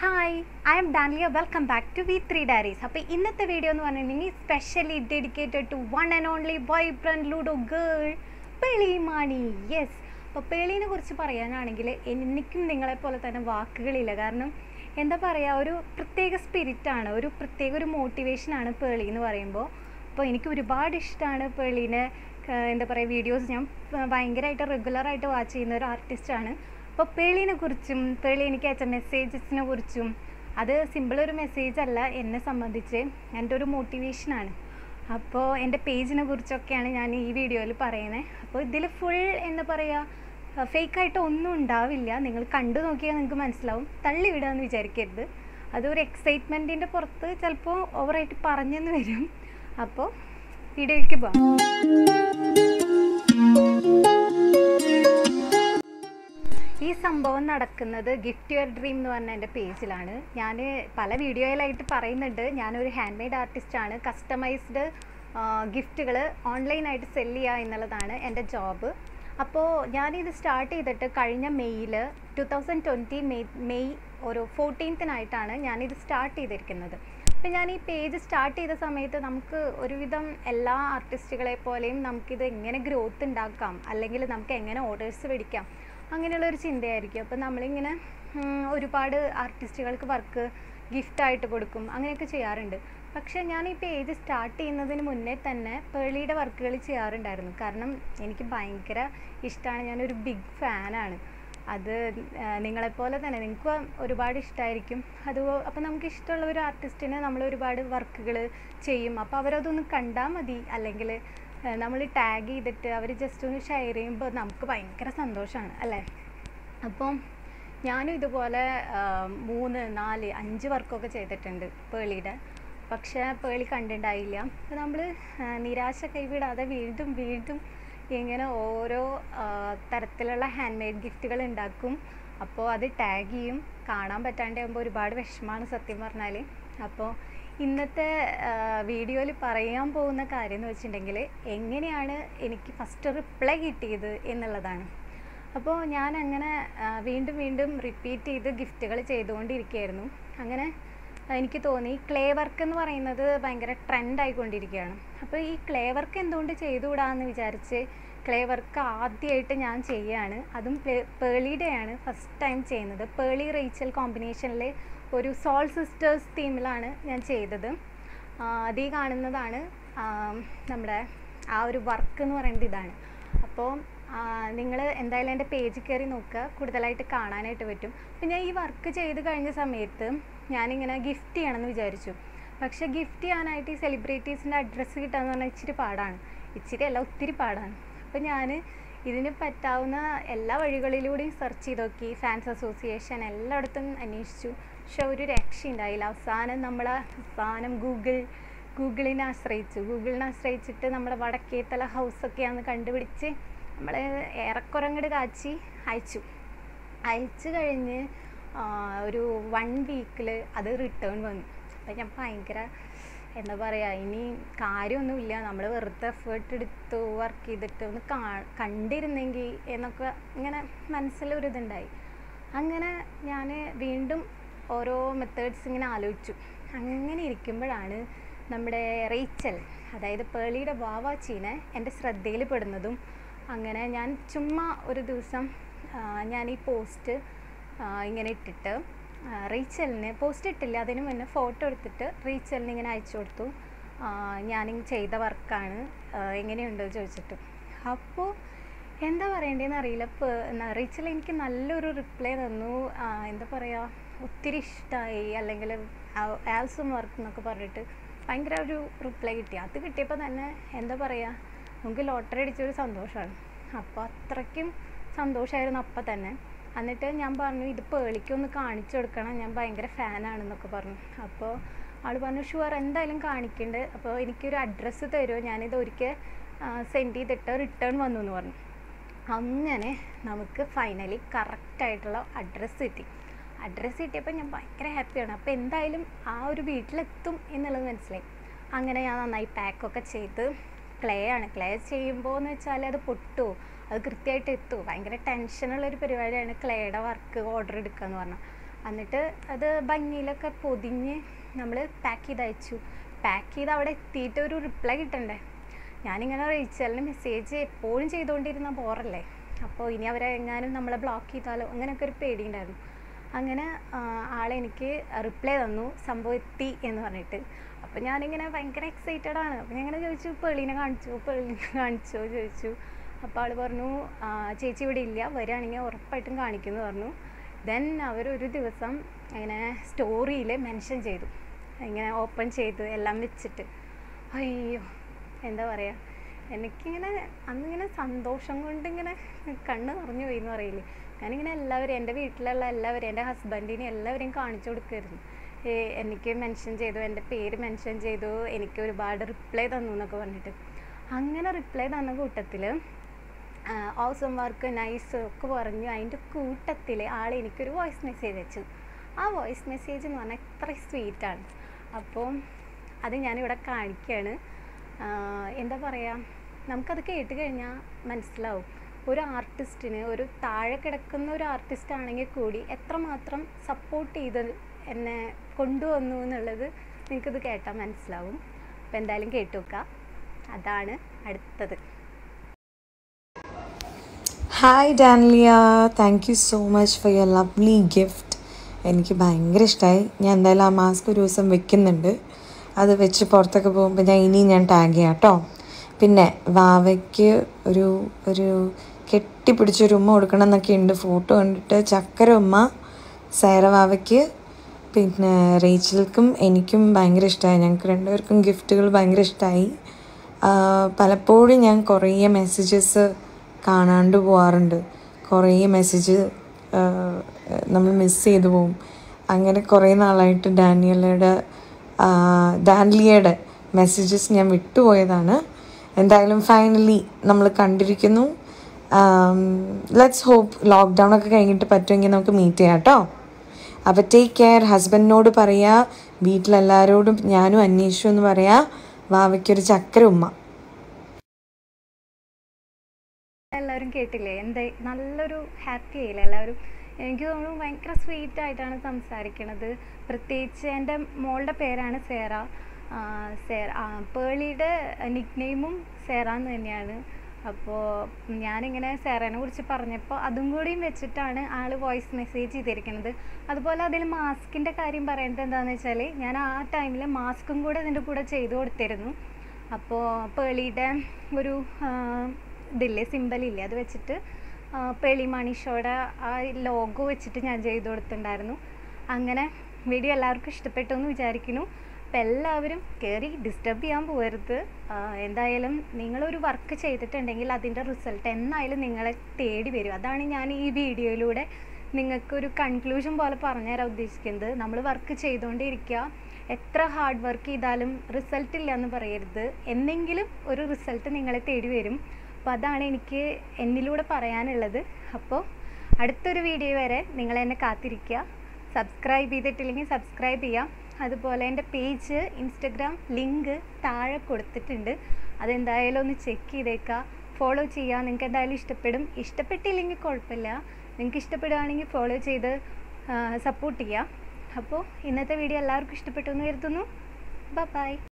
hi I'm Dania welcome back to V three diaries അപ്പോൾ ഇന്നത്തെ വീഡിയോ എന്ന് പറഞ്ഞിട്ടുണ്ടെങ്കിൽ specially dedicated to one and only vibrant ludo girl Pearle Maaney yes അപ്പോൾ പേളീനെ കുറിച്ച് പറയാനാണെങ്കിൽ എനിക്കും നിങ്ങളെപ്പോലെ തന്നെ വാക്കുകളില്ല കാരണം എന്താ പറയുക ഒരു പ്രത്യേക സ്പിരിറ്റാണ് ഒരു പ്രത്യേക ഒരു മോട്ടിവേഷനാണ് പേളി എന്ന് പറയുമ്പോൾ അപ്പോൾ എനിക്ക് ഒരുപാട് ഇഷ്ടമാണ് പേളീനെ ക- എന്താ പറയുക വീഡിയോസ് ഞാൻ ആ, ഭയങ്കരമായിട്ട് റെഗുലറായിട്ട് വാച്ച് ചെയ്യുന്ന ഒരു ആർട്ടിസ്റ്റാണ് അപ്പോൾ പേളീനെ കുറിച്ചും പേളി എനിക്ക് അയച്ച മെസ്സേജസിനെ കുറിച്ചും അത് സിമ്പിൾ ഒരു മെസ്സേജ് അല്ല എന്നെ സംബന്ധിച്ച് എൻ്റെ ഒരു മോട്ടിവേഷനാണ് അപ്പോൾ എൻ്റെ പേജിനെ കുറിച്ചൊക്കെയാണ് ഞാൻ ഈ വീഡിയോയിൽ പറയുന്നത് അപ്പോൾ ഇതിൽ ഫുൾ എന്താ പറയുക ഫേക്കായിട്ട് ഒന്നും ഉണ്ടാവില്ല നിങ്ങൾ കണ്ടു നോക്കിയാൽ നിങ്ങൾക്ക് മനസ്സിലാവും തള്ളി വിടാമെന്ന് വിചാരിക്കരുത് അതൊരു എക്സൈറ്റ്മെൻറ്റിൻ്റെ പുറത്ത് ചിലപ്പോൾ ഓവറായിട്ട് പറഞ്ഞെന്ന് വരും അപ്പോൾ വീഡിയോയിലേക്ക് പോകാം ഈ സംഭവം നടക്കുന്നത് ഗിഫ്റ്റ് യുവർ ഡ്രീം എന്ന് പറഞ്ഞ എൻ്റെ പേജിലാണ് ഞാൻ പല വീഡിയോയിലായിട്ട് പറയുന്നുണ്ട് ഞാനൊരു ഹാൻഡ് മെയ്ഡ് ആർട്ടിസ്റ്റാണ് കസ്റ്റമൈസ്ഡ് ഗിഫ്റ്റുകൾ ഓൺലൈനായിട്ട് സെല് ചെയ്യുക എന്നുള്ളതാണ് എൻ്റെ ജോബ് അപ്പോൾ ഞാനിത് സ്റ്റാർട്ട് ചെയ്തിട്ട് കഴിഞ്ഞ മെയ്യിൽ two thousand twenty May May ഒരു ഫോർട്ടീൻത്തിനായിട്ടാണ് ഞാനിത് സ്റ്റാർട്ട് ചെയ്തിരിക്കുന്നത് അപ്പം ഞാൻ ഈ പേജ് സ്റ്റാർട്ട് ചെയ്ത സമയത്ത് നമുക്ക് ഒരുവിധം എല്ലാ ആർട്ടിസ്റ്റുകളെ പോലെയും നമുക്കിത് എങ്ങനെ ഗ്രോത്ത് ഉണ്ടാക്കാം അല്ലെങ്കിൽ നമുക്ക് എങ്ങനെ ഓർഡേഴ്സ് മേടിക്കാം അങ്ങനെയുള്ള ഒരു ചിന്തയായിരിക്കും അപ്പോൾ നമ്മളിങ്ങനെ ഉം, ഒരുപാട് ആർട്ടിസ്റ്റുകൾക്ക് വർക്ക് ഗിഫ്റ്റായിട്ട് കൊടുക്കും അങ്ങനെയൊക്കെ ചെയ്യാറുണ്ട് പക്ഷേ ഞാൻ ഈ പേജ് സ്റ്റാർട്ട് ചെയ്യുന്നതിന് മുന്നേ തന്നെ പേളിയുടെ വർക്കുകൾ ചെയ്യാറുണ്ടായിരുന്നു കാരണം എനിക്ക് ഭയങ്കര ഇഷ്ടമാണ് ഞാനൊരു ബിഗ് ഫാനാണ് അത് ആ, നിങ്ങളെപ്പോലെ തന്നെ നിങ്ങൾക്ക് ഒരുപാട് ഇഷ്ടമായിരിക്കും അത് അപ്പോൾ നമുക്ക് ഇഷ്ടമുള്ള ഒരു ആർട്ടിസ്റ്റിന് നമ്മൾ ഒരുപാട് വർക്കുകൾ ചെയ്യും അപ്പോൾ അവരതൊന്ന് കണ്ടാൽ മതി അല്ലെങ്കിൽ നമ്മൾ ടാഗ് ചെയ്തിട്ട് അവർ ജസ്റ്റ് ഒന്ന് ഷെയർ ചെയ്യുമ്പോൾ നമുക്ക് ഭയങ്കര സന്തോഷമാണ് അല്ലേ അപ്പം ഞാനും ഇതുപോലെ ആ, മൂന്ന് നാല് അഞ്ച് വർക്കൊക്കെ ചെയ്തിട്ടുണ്ട് പേളിയുടെ പക്ഷേ പേളി കണ്ടിട്ടുണ്ടായില്ല അപ്പോൾ നമ്മൾ നിരാശ കൈവിടാതെ വീണ്ടും വീണ്ടും ഇങ്ങനെ ഓരോ ആ, തരത്തിലുള്ള ഹാൻഡ് മെയ്ഡ് ഗിഫ്റ്റുകൾ ഉണ്ടാക്കും അപ്പോൾ അത് ടാഗ് ചെയ്യും കാണാൻ പറ്റാണ്ടാകുമ്പോൾ ഒരുപാട് വിഷമമാണ് സത്യം പറഞ്ഞാൽ അപ്പോൾ ഇന്നത്തെ വീഡിയോയിൽ പറയാൻ പോകുന്ന കാര്യം എന്ന് വെച്ചിട്ടുണ്ടെങ്കിൽ എങ്ങനെയാണ് എനിക്ക് ഫസ്റ്റ് റിപ്ലൈ കിട്ടിയത് എന്നുള്ളതാണ് അപ്പോൾ ഞാൻ അങ്ങനെ ആ, വീണ്ടും വീണ്ടും റിപ്പീറ്റ് ചെയ്ത് ഗിഫ്റ്റുകൾ ചെയ്തുകൊണ്ടിരിക്കുകയായിരുന്നു അങ്ങനെ ആ, എനിക്ക് തോന്നി ക്ലേ വർക്ക് എന്ന് പറയുന്നത് ഭയങ്കര ട്രെൻഡ് ആയിക്കൊണ്ടിരിക്കുകയാണ് അപ്പോൾ ഈ ക്ലേ വർക്ക് എന്തുകൊണ്ട് ചെയ്തുകൂടാന്ന് വിചാരിച്ച് ക്ലേ വർക്ക് ആദ്യമായിട്ട് ഞാൻ ചെയ്യുകയാണ് അതും പേളിയുടെയാണ് ഫസ്റ്റ് ടൈം ചെയ്യുന്നത് പേളി റേച്ചൽ കോമ്പിനേഷനിൽ ഒരു സോൾ സിസ്റ്റേഴ്സ് തീമിലാണ് ഞാൻ ചെയ്തത് ആ, അതീ കാണുന്നതാണ് ആ, നമ്മുടെ ആ ഒരു വർക്ക് എന്ന് പറയുന്നത് ഇതാണ് അപ്പോൾ നിങ്ങൾ എന്തായാലും എൻ്റെ പേജിൽ കയറി നോക്കുക കൂടുതലായിട്ട് കാണാനായിട്ട് പറ്റും അപ്പം ഞാൻ ഈ വർക്ക് ചെയ്ത് കഴിഞ്ഞ സമയത്ത് ഞാനിങ്ങനെ ഗിഫ്റ്റ് ചെയ്യണമെന്ന് വിചാരിച്ചു പക്ഷേ ഗിഫ്റ്റ് ചെയ്യാനായിട്ട് ഈ സെലിബ്രിറ്റീസിൻ്റെ അഡ്രസ്സ് കിട്ടാന്ന് പറഞ്ഞാൽ ഇച്ചിരി പാടാണ് ഇച്ചിരി അല്ല ഒത്തിരി പാടാണ് അപ്പം ഞാൻ ഇതിന് പറ്റാവുന്ന എല്ലാ വഴികളിലൂടെയും സെർച്ച് ചെയ്ത് നോക്കി ഫാൻസ് അസോസിയേഷൻ എല്ലായിടത്തും അന്വേഷിച്ചു പക്ഷെ ഒരു രക്ഷയുണ്ടായില്ല അവസാനം നമ്മൾ അവസാനം ഗൂഗിൾ ഗൂഗിളിനെ ആശ്രയിച്ചു ഗൂഗിളിനെ ആശ്രയിച്ചിട്ട് നമ്മുടെ വടക്കേത്തല ഹൗസൊക്കെയാന്ന് കണ്ടുപിടിച്ച് നമ്മൾ ഏറെക്കുറെ അങ്ങോട്ട് കാച്ചി അയച്ചു അയച്ചു കഴിഞ്ഞ് ആ, ഒരു വൺ വീക്കിൽ അത് റിട്ടേൺ വന്നു അപ്പം ഞാൻ ഭയങ്കര എന്താ പറയുക ഇനി കാര്യമൊന്നുമില്ല നമ്മൾ വെറുതെ എഫേർട്ട് എടുത്തു വർക്ക് ചെയ്തിട്ട് ഒന്ന് കാ കണ്ടിരുന്നെങ്കിൽ എന്നൊക്കെ ഇങ്ങനെ മനസ്സിലൊരിതുണ്ടായി അങ്ങനെ ഞാൻ വീണ്ടും ഓരോ മെത്തേഡ്സ് ഇങ്ങനെ ആലോചിച്ചു അങ്ങനെ ഇരിക്കുമ്പോഴാണ് നമ്മുടെ റേച്ചൽ അതായത് പേളിയുടെ വാവാച്ചീനെ എൻ്റെ ശ്രദ്ധയിൽ പെടുന്നതും അങ്ങനെ ഞാൻ ചുമ്മാ ഒരു ദിവസം ആ, ഞാൻ ഈ പോസ്റ്റ് ഇങ്ങനെ ഇട്ടിട്ട് ആ, റീച്ചലിന് പോസ്റ്റ് ഇട്ടില്ല അതിന് മുന്നേ ഫോട്ടോ എടുത്തിട്ട് റീച്ചലിന് ഇങ്ങനെ അയച്ചു കൊടുത്തു ആ, ഞാനിങ്ങനെ ചെയ്ത വർക്കാണ് എങ്ങനെയുണ്ടോ ചോദിച്ചിട്ട് അപ്പോൾ എന്താ പറയേണ്ടതെന്ന് അറിയില്ല ഇപ്പോൾ റീച്ചൽ എനിക്ക് നല്ലൊരു റിപ്ലൈ തന്നു ആ, എന്താ പറയുക ഒത്തിരി ഇഷ്ടമായി അല്ലെങ്കിൽ ആൽസം വർക്ക് എന്നൊക്കെ പറഞ്ഞിട്ട് ഭയങ്കര ഒരു റിപ്ലൈ കിട്ടി അത് കിട്ടിയപ്പോൾ തന്നെ എന്താ പറയുക നമുക്ക് ലോട്ടറി അടിച്ചൊരു സന്തോഷമാണ് അപ്പോൾ അത്രയ്ക്കും സന്തോഷമായിരുന്നു അപ്പം തന്നെ എന്നിട്ട് ഞാൻ പറഞ്ഞു ഇത് പേളിക്കൊന്ന് കാണിച്ചു കൊടുക്കണം ഞാൻ ഭയങ്കര ഫാനാണെന്നൊക്കെ പറഞ്ഞു അപ്പോൾ ആൾ പറഞ്ഞു ഷുവർ എന്തായാലും കാണിക്കുന്നുണ്ട് അപ്പോൾ എനിക്കൊരു അഡ്രസ്സ് തരുമോ ഞാനിത് ഒരിക്കൽ സെൻഡ് ചെയ്തിട്ട് റിട്ടേൺ വന്നു എന്ന് പറഞ്ഞു അങ്ങനെ നമുക്ക് ഫൈനലി കറക്റ്റായിട്ടുള്ള അഡ്രസ്സ് കിട്ടി അഡ്രസ്സ് കിട്ടിയപ്പോൾ ഞാൻ ഭയങ്കര ഹാപ്പിയാണ് അപ്പോൾ എന്തായാലും ആ ഒരു വീട്ടിലെത്തും എന്നുള്ളത് മനസ്സിലായി അങ്ങനെ ഞാൻ നന്നായി പാക്കൊക്കെ ചെയ്ത് ക്ലേ ആണ് ക്ലേ ചെയ്യുമ്പോൾ എന്ന് വെച്ചാൽ അത് പൊട്ടുമോ അത് കൃത്യമായിട്ട് എത്തുമോ ഭയങ്കര ടെൻഷനുള്ളൊരു പരിപാടിയാണ് ക്ലേയുടെ വർക്ക് ഓർഡർ എടുക്കുക എന്ന് പറഞ്ഞാൽ എന്നിട്ട് അത് ഭംഗിയിലൊക്കെ പൊതിഞ്ഞ് നമ്മൾ പാക്ക് ചെയ്ത് അയച്ചു പാക്ക് ചെയ്ത് അവിടെ എത്തിയിട്ട് ഒരു റിപ്ലൈ കിട്ടണ്ടേ ഞാനിങ്ങനെ റേച്ചലിന് മെസ്സേജ് എപ്പോഴും ചെയ്തുകൊണ്ടിരുന്ന ബോറല്ലേ അപ്പോൾ ഇനി അവരെ എങ്ങാനും നമ്മളെ ബ്ലോക്ക് ചെയ്താലോ അങ്ങനെയൊക്കെ ഒരു പേടിയുണ്ടായിരുന്നു അങ്ങനെ ആ, ആളെനിക്ക് റിപ്ലൈ തന്നു സംഭവം എത്തി എന്ന് പറഞ്ഞിട്ട് അപ്പോൾ ഞാനിങ്ങനെ ഭയങ്കര എക്സൈറ്റഡ് ആണ് അപ്പോൾ ഞാൻ ഇങ്ങനെ ചോദിച്ചു പേളീനെ കാണിച്ചു പേളീനെ കാണിച്ചോ ചോദിച്ചു അപ്പോൾ ആൾ പറഞ്ഞു "ആ, ചേച്ചി ഇവിടെ ഇല്ല വരികയാണെങ്കിൽ ഉറപ്പായിട്ടും കാണിക്കുമെന്ന് പറഞ്ഞു ദെൻ അവരൊരു ദിവസം ഇങ്ങനെ സ്റ്റോറിയിൽ മെൻഷൻ ചെയ്തു ഇങ്ങനെ ഓപ്പൺ ചെയ്ത് എല്ലാം വെച്ചിട്ട് അയ്യോ എന്താ പറയുക എനിക്കിങ്ങനെ അന്നിങ്ങനെ സന്തോഷം കൊണ്ട് ഇങ്ങനെ കണ്ണ് നിറഞ്ഞു പോയി എന്ന് പറയില്ലേ ഞാനിങ്ങനെ എല്ലാവരും എൻ്റെ വീട്ടിലുള്ള എല്ലാവരും എൻ്റെ ഹസ്ബൻഡിനെ എല്ലാവരെയും കാണിച്ചു കൊടുക്കുമായിരുന്നു ഏ, എനിക്ക് മെൻഷൻ ചെയ്തു എൻ്റെ പേര് മെൻഷൻ ചെയ്തു എനിക്ക് ഒരുപാട് റിപ്ലൈ തന്നു എന്നൊക്കെ പറഞ്ഞിട്ട് അങ്ങനെ റിപ്ലൈ തന്ന കൂട്ടത്തിൽ ഓസം വർക്ക് നൈസ് ഒക്കെ പറഞ്ഞു അതിൻ്റെ കൂട്ടത്തിൽ ആൾ എനിക്കൊരു വോയിസ് മെസ്സേജ് അയച്ചു ആ വോയിസ് മെസ്സേജ് എന്ന് പറഞ്ഞാൽ എത്ര സ്വീറ്റാണ് അപ്പോൾ അത് ഞാനിവിടെ കാണിക്കുകയാണ് ആഹ് എന്താ പറയുക നമുക്കത് കേട്ട് കഴിഞ്ഞാൽ മനസ്സിലാവും ഒരു ആർട്ടിസ്റ്റിന് ഒരു താഴെ കിടക്കുന്ന ഒരു ആർട്ടിസ്റ്റ് ആണെങ്കിൽ കൂടി എത്രമാത്രം സപ്പോർട്ട് ചെയ്ത് എന്നെ കൊണ്ടുവന്നു എന്നുള്ളത് നിങ്ങൾക്കിത് കേട്ടാൽ മനസ്സിലാവും അപ്പോൾ എന്തായാലും കേട്ടു നോക്കാം അതാണ് അടുത്തത് hi Danlia thank you so much for your lovely gift എനിക്ക് ഭയങ്കര ഇഷ്ടമായി ഞാൻ എന്തായാലും ആ മാസ്ക് ഒരു ദിവസം വെക്കുന്നുണ്ട് അത് വെച്ച് പുറത്തൊക്കെ പോകുമ്പോൾ ഞാൻ ഇനി ഞാൻ ടാഗ് ചെയ്യാം കേട്ടോ പിന്നെ വാവയ്ക്ക് ഒരു ഒരു കെട്ടിപ്പിടിച്ചൊരു ഉമ്മ കൊടുക്കണം എന്നൊക്കെ ഉണ്ട് ഫോട്ടോ കണ്ടിട്ട് ചക്കര ഉമ്മ സേറ വാവയ്ക്ക് പിന്നെ റേച്ചൽക്കും എനിക്കും ഭയങ്കര ഇഷ്ടമായി ഞങ്ങൾക്ക് രണ്ടുപേർക്കും ഗിഫ്റ്റുകൾ ഭയങ്കര ഇഷ്ടമായി പലപ്പോഴും ഞാൻ കുറേ മെസ്സേജസ് കാണാണ്ട് പോവാറുണ്ട് കുറേ മെസ്സേജ് നമ്മൾ മിസ് ചെയ്തു പോവും അങ്ങനെ കുറേ നാളായിട്ട് ഡാനിയലയുടെ ഡാൻലിയയുടെ മെസ്സേജസ് ഞാൻ വിട്ടുപോയതാണ് എന്തായാലും ഫൈനലി നമ്മൾ കണ്ടിരിക്കുന്നു ലെറ്റ്സ് ഹോപ്പ് ലോക്ക്ഡൗൺ ഒക്കെ കഴിഞ്ഞിട്ട് പറ്റുമെങ്കിൽ നമുക്ക് മീറ്റ് ചെയ്യാം കേട്ടോ അപ്പോൾ ടേക്ക് കെയർ ഹസ്ബൻഡിനോട് പറയാ വീട്ടിലെല്ലാവരോടും ഞാനും അന്വേഷിച്ചു എന്ന് പറയാ വാവയ്ക്കൊരു ചക്കര ഉമ്മ എല്ലാവരും കേട്ടില്ലേ എന്താ നല്ലൊരു ഹാപ്പി ആയില്ലേ എല്ലാവരും എനിക്ക് തോന്നുന്നു ഭയങ്കര സ്വീറ്റ് ആയിട്ടാണ് സംസാരിക്കണത് പ്രത്യേകിച്ച് എൻ്റെ മോളുടെ പേരാണ് സേറ ആ, സേറ ആ, പേളിയുടെ നിക് നെയിമും സേറ എന്ന് തന്നെയാണ് അപ്പോൾ ഞാനിങ്ങനെ സേറേനെ കുറിച്ച് പറഞ്ഞപ്പോൾ അതും കൂടിയും വെച്ചിട്ടാണ് ആൾ വോയിസ് മെസ്സേജ് ചെയ്തിരിക്കുന്നത് അതുപോലെ അതിൽ മാസ്കിൻ്റെ കാര്യം പറയേണ്ടത് എന്താണെന്ന് വെച്ചാൽ ഞാൻ ആ ടൈമിൽ മാസ്കും കൂടെ ഇതിൻ്റെ കൂടെ ചെയ്തു കൊടുത്തിരുന്നു അപ്പോൾ പേളിയുടെ ഒരു ആ, ഇതില്ലേ സിമ്പലില്ലേ അത് വെച്ചിട്ട് ആ, പേളി മണിഷോടെ ആ ലോഗോ വെച്ചിട്ട് ഞാൻ ചെയ്തു കൊടുത്തിട്ടുണ്ടായിരുന്നു അങ്ങനെ വീഡിയോ എല്ലാവർക്കും ഇഷ്ടപ്പെട്ടു എന്ന് വിചാരിക്കുന്നു അപ്പം എല്ലാവരും കയറി ഡിസ്റ്റർബ് ചെയ്യാൻ പോകരുത് ആ, എന്തായാലും നിങ്ങളൊരു വർക്ക് ചെയ്തിട്ടുണ്ടെങ്കിൽ അതിൻ്റെ റിസൾട്ട് എന്നായാലും നിങ്ങളെ തേടി വരും അതാണ് ഞാൻ ഈ വീഡിയോയിലൂടെ നിങ്ങൾക്കൊരു കൺക്ലൂഷൻ പോലെ പറഞ്ഞുതരാൻ ഉദ്ദേശിക്കുന്നത് നമ്മൾ വർക്ക് ചെയ്തുകൊണ്ടിരിക്കുക എത്ര ഹാർഡ് വർക്ക് ചെയ്താലും റിസൾട്ട് ഇല്ല എന്ന് പറയരുത് എന്നെങ്കിലും ഒരു റിസൾട്ട് നിങ്ങളെ തേടി വരും അപ്പോൾ അതാണ് എനിക്ക് എന്നിലൂടെ പറയാനുള്ളത് അപ്പോൾ അടുത്തൊരു വീഡിയോ വരെ നിങ്ങൾ എന്നെ കാത്തിരിക്കുക സബ്സ്ക്രൈബ് ചെയ്തിട്ടില്ലെങ്കിൽ സബ്സ്ക്രൈബ് ചെയ്യാം അതുപോലെ എൻ്റെ പേജ് ഇൻസ്റ്റഗ്രാം ലിങ്ക് താഴെ കൊടുത്തിട്ടുണ്ട് അതെന്തായാലും ഒന്ന് ചെക്ക് ചെയ്തേക്കുക ഫോളോ ചെയ്യുക നിങ്ങൾക്ക് എന്തായാലും ഇഷ്ടപ്പെടും ഇഷ്ടപ്പെട്ടില്ലെങ്കിൽ കുഴപ്പമില്ല നിങ്ങൾക്ക് ഇഷ്ടപ്പെടുകയാണെങ്കിൽ ഫോളോ ചെയ്ത് സപ്പോർട്ട് ചെയ്യുക അപ്പോൾ ഇന്നത്തെ വീഡിയോ എല്ലാവർക്കും ഇഷ്ടപ്പെട്ടു എന്ന് കരുതുന്നു ബൈ